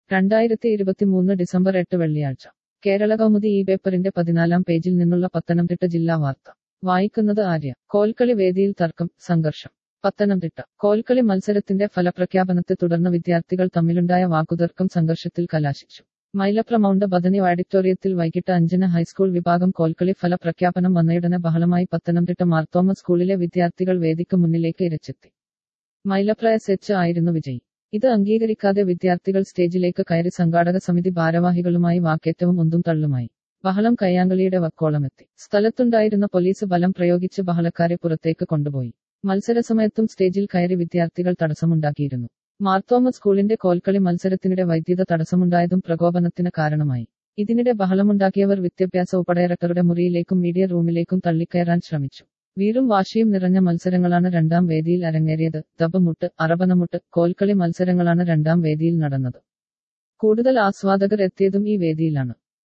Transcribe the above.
രണ്ടായിരത്തി ഇരുപത്തിമൂന്ന് ഡിസംബർ എട്ട് വെള്ളിയാഴ്ച കേരള കൗമുദി ഈ പേപ്പറിന്റെ പതിനാലാം പേജിൽ നിന്നുള്ള പത്തനംതിട്ട ജില്ലാ വാർത്ത വായിക്കുന്നത് ആര്യ കോൽക്കളി വേദിയിൽ തർക്കം സംഘർഷം പത്തനംതിട്ട കോൽക്കളി മത്സരത്തിന്റെ ഫലപ്രഖ്യാപനത്തെ തുടർന്ന് വിദ്യാർത്ഥികൾ തമ്മിലുണ്ടായ വാക്കുതർക്കം സംഘർഷത്തിൽ കലാശിച്ചു മൈലപ്ര മൗണ്ട് ബദനി ഓഡിറ്റോറിയത്തിൽ വൈകിട്ട് അഞ്ചിന് ഹൈസ്കൂൾ വിഭാഗം കോൽക്കളി ഫലപ്രഖ്യാപനം വന്നയുടനെ ബഹളമായി പത്തനംതിട്ട മാർത്തോമ സ്കൂളിലെ വിദ്യാർത്ഥികൾ വേദിക്ക് മുന്നിലേക്ക് ഇരച്ചെത്തി മൈലപ്ര എസ് എച്ച് ആയിരുന്നു വിജയി ഇത് അംഗീകരിക്കാതെ വിദ്യാർത്ഥികൾ സ്റ്റേജിലേക്ക് കയറി സംഘാടക സമിതി ഭാരവാഹികളുമായി വാക്കേറ്റവും ഒന്നും തള്ളുമായി ബഹളം കയ്യാങ്കളിയുടെ വക്കോളമെത്തി സ്ഥലത്തുണ്ടായിരുന്ന പോലീസ് ബലം പ്രയോഗിച്ച് ബഹളക്കാരെ പുറത്തേക്ക് കൊണ്ടുപോയി മത്സരസമയത്തും സ്റ്റേജിൽ കയറി വിദ്യാർത്ഥികൾ തടസ്സമുണ്ടാക്കിയിരുന്നു മാർത്തോമ സ്കൂളിന്റെ കോൽക്കളി മത്സരത്തിനിടെ വൈദ്യുത തടസ്സമുണ്ടായതും പ്രകോപനത്തിന് കാരണമായി ഇതിനിടെ ബഹളമുണ്ടാക്കിയവർ വിദ്യാഭ്യാസ ഉപഡയറക്ടറുടെ മുറിയിലേക്കും മീഡിയ റൂമിലേക്കും തള്ളിക്കയറാൻ ശ്രമിച്ചു വീറും വാശിയും നിറഞ്ഞ മത്സരങ്ങളാണ് രണ്ടാം വേദിയിൽ അരങ്ങേറിയത് ദബമുട്ട് അറബനമുട്ട് കോൽക്കളി മത്സരങ്ങളാണ് രണ്ടാം വേദിയിൽ നടന്നത് കൂടുതൽ ആസ്വാദകർ എത്തിയതും ഈ വേദിയിലാണ്